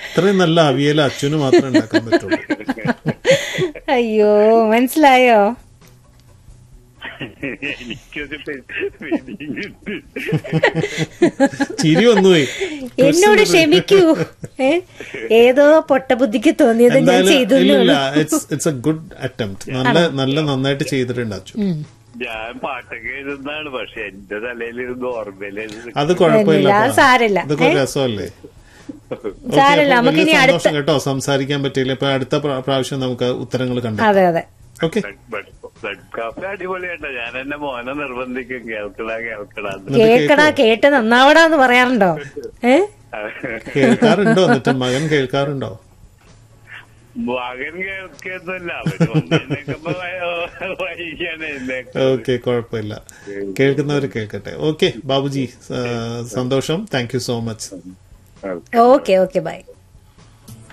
ഇത്രയും നല്ല അവിയൽ അച്ഛന് മാത്രമേ ഉണ്ടാക്കാൻ പറ്റുള്ളൂ അയ്യോ മനസ്സിലായോ എനിക്കത് പേടിയുണ്ട്. ചിരി വന്നുപോയി എന്നോട് ക്ഷമിക്കൂ ഏ ഏതോ പൊട്ടബുദ്ധിക്ക് തോന്നിയത് ഞാൻ എന്തായാലും ചെയ്തു എന്നേ ഇല്ലില്ല ഉള്ളൂ. It's it's a good attempt നല്ല നല്ല നന്നായിട്ട് ചെയ്തിട്ടുണ്ട് അച്ചു ഞാൻ പാട്ടൊക്കെ എഴുതുന്നതാണ് പക്ഷെ എന്റെ തലയിലിരുന്ന് ഓർമ്മയില് അത് കുഴപ്പമില്ല ഇല്ല, അത് സാരമില്ല. ഇതൊക്കെ ഒരു ഏ? രസമല്ലേ Okay, സാരമില്ല അപ്പൊ നമുക്ക് വലിയ ഇനി അടുത്ത സന്തോഷം കേട്ടോ സംസാരിക്കാൻ പറ്റിയില്ല ഇപ്പൊ അടുത്ത പ്രാ- പ്രാവശ്യം നമുക്ക് ഉത്തരങ്ങൾ കണ്ടു അതെ അതെ ഓക്കെ ബ്ലഡ് കാഫി അടിപൊളിയാട്ടോ ഞാൻ എന്റെ മോനെ നിർബന്ധിക്കും കേൾക്കണ കേൾക്കണ കേക്കടാ കേട്ട് നന്നാവടാന്ന് പറയാറുണ്ടോ ഏ കേൾക്കാറുണ്ടോ എന്നിട്ട് മകൻ കേൾക്കാറുണ്ടോ മകൻ കേൾക്കൊന്നുമില്ല അവര് വന്നേക്കുമ്പോ വൈകിയാണ് എഴുന്നേക്കുന്നത്. ഓക്കെ കുഴപ്പമില്ല കേൾക്കുന്നവർ കേൾക്കട്ടെ ഓക്കെ ബാബുജി ആ, സന്തോഷം thank you so much okay okay by